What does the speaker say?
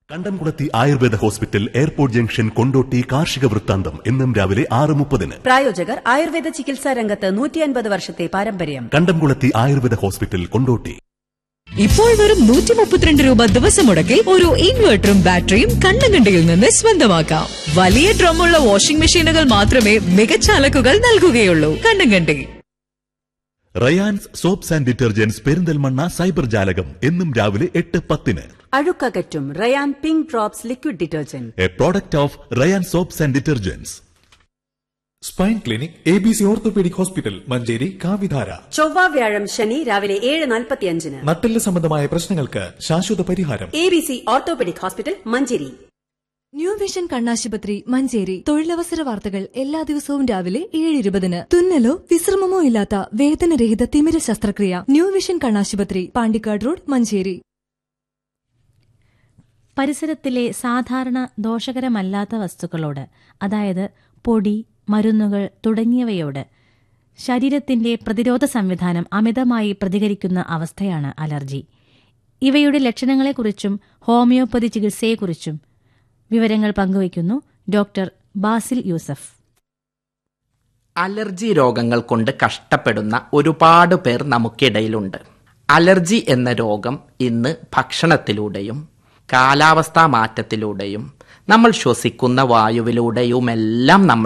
കണ്ടംകുളത്തി Ayurveda hospital airport junction Kondotty കാർഷിക വൃത്താന്തം എന്നും രാവിലെ ആറ് മുപ്പതിന് പ്രായോജകർ ആയുർവേദ ചികിത്സാ രംഗത്ത് നൂറ്റിയൻപത് വർഷത്തെ പാരമ്പര്യം കണ്ടംകുളത്തി ആയുർവേദ ഹോസ്പിറ്റൽ കൊണ്ടോട്ടി ഇപ്പോൾ വെറും നൂറ്റി മുപ്പത്തിരണ്ട് രൂപ ദിവസം മുടക്കിൽ ഒരു ഇൻവെർട്ടറും ബാറ്ററിയും കണ്ണങ്കണ്ടിയിൽ നിന്ന് സ്വന്തമാക്കാം വലിയ ഡ്രമ്മുള്ള വാഷിംഗ് മെഷീനുകൾ മാത്രമേ മികച്ച അലക്കുകൾ നൽകുകയുള്ളൂ Kannankandi Rayans soaps and detergents Perinthalmanna cyber ജാലകം എന്നും രാവിലെ എട്ട് പത്തിന് അഴുക്കകറ്റും Rayan pink drops liquid detergent a product of Rayan soaps and detergents spine clinic A B C orthopaedic hospital Manjeri കാവിധാര ചൊവ്വ വ്യാഴം ശനി രാവിലെ ഏഴ് നാൽപ്പത്തിയഞ്ചിന് നട്ടെല്ല് സംബന്ധമായ പ്രശ്നങ്ങൾക്ക് ശാശ്വത പരിഹാരം A B C orthopaedic hospital Manjeri new vision കണ്ണാശുപത്രി മഞ്ചേരി തൊഴിലവസര വാർത്തകൾ എല്ലാ ദിവസവും രാവിലെ ഏഴ് ഇരുപതിന് തുന്നലോ വിശ്രമമോ ഇല്ലാത്ത വേദനരഹിത തിമിര ശസ്ത്രക്രിയ ന്യൂ വിഷൻ കണ്ണാശുപത്രി പാണ്ടിക്കാട് റോഡ് മഞ്ചേരി പരിസരത്തിലെ സാധാരണ ദോഷകരമല്ലാത്ത വസ്തുക്കളോട് അതായത് പൊടി മരുന്നുകൾ തുടങ്ങിയവയോട് ശരീരത്തിന്റെ പ്രതിരോധ സംവിധാനം അമിതമായി പ്രതികരിക്കുന്ന അവസ്ഥയാണ് അലർജി ഇവയുടെ ലക്ഷണങ്ങളെക്കുറിച്ചും ഹോമിയോപ്പതി ചികിത്സയെക്കുറിച്ചും വിവരങ്ങൾ പങ്കുവയ്ക്കുന്നു ഡോക്ടർ ബാസിൽ യൂസഫ് അലർജി രോഗങ്ങൾ കൊണ്ട് കഷ്ടപ്പെടുന്ന ഒരുപാട് പേർ നമുക്കിടയിലുണ്ട് അലർജി എന്ന രോഗം ഇന്ന് ഭക്ഷണത്തിലൂടെയും കാലാവസ്ഥാ മാറ്റത്തിലൂടെയും നമ്മൾ ശ്വസിക്കുന്ന വായുവിലൂടെയുമെല്ലാം നമ്മൾ